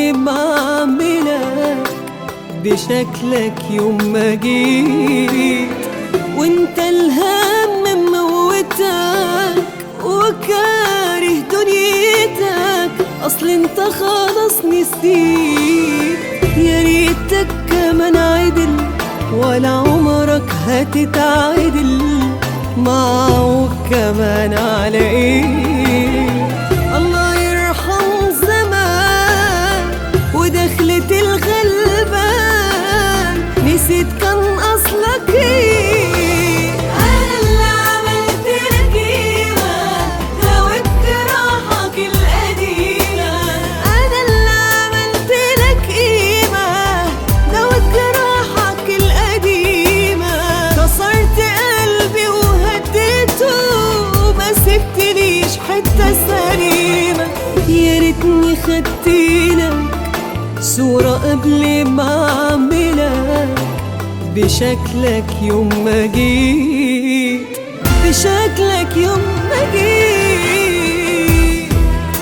قبل ما اعملك بشكلك يوم ما جيت وانت الهم مموتك وكاره دنيتك اصل انت خلاص نسيت يا ريتك كمان عدل ولا عمرك هتتعدل معه كمان على ايه الله يرحم زمان ودخلة الغلبان نسيت كان اصلك ايه انا اللي عملت لك قيمة داوت جراحك القديمة انا اللي عملت لك قيمة داوت جراحك القديمة كسرت قلبي وهديته ما سبتليش حتة سليمة يا ريتني خدتلك صورة قبل ما اعملك بشكلك يوم ما جيت بشكلك يوم ما جيت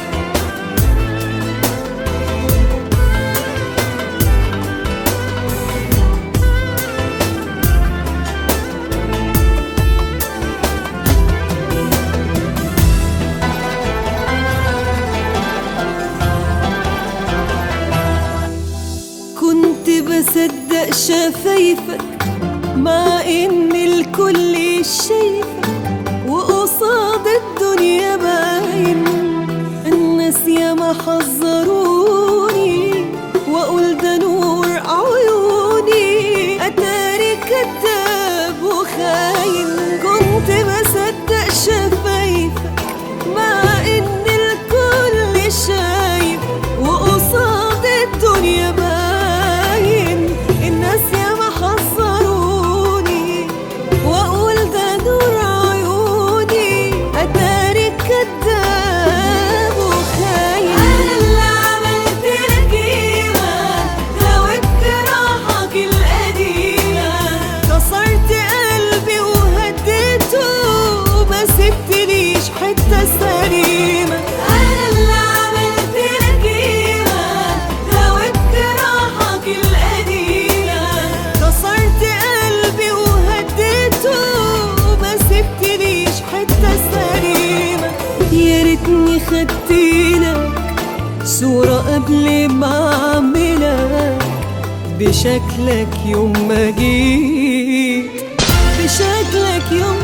كنت بصدق شفايفك مع ان الكل شايفك وقصاد الدنيا باين الناس ياما حذروني واقول ده نور عيوني اتاري كذاب وخاين كنت بصدق شفايفك مع ان الكل شايف وقصاد الدنيا باين الناس ياما حذروني واقول ده نور عيوني اتاري كداب وخاين انا اللي عملت لك قيمة داوت جراحك القديمة كسرت قلبي وهديته ما سبتليش حتة سليمة انا اللي عملت لك قيمة داوت جراحك القديمة كسرت قلبي وهديته ما سبتليش حتة سليمة يا ريتني خدتلك صورة قبل ما اعملك بشكلك يوم ما جيت بشكلك يوم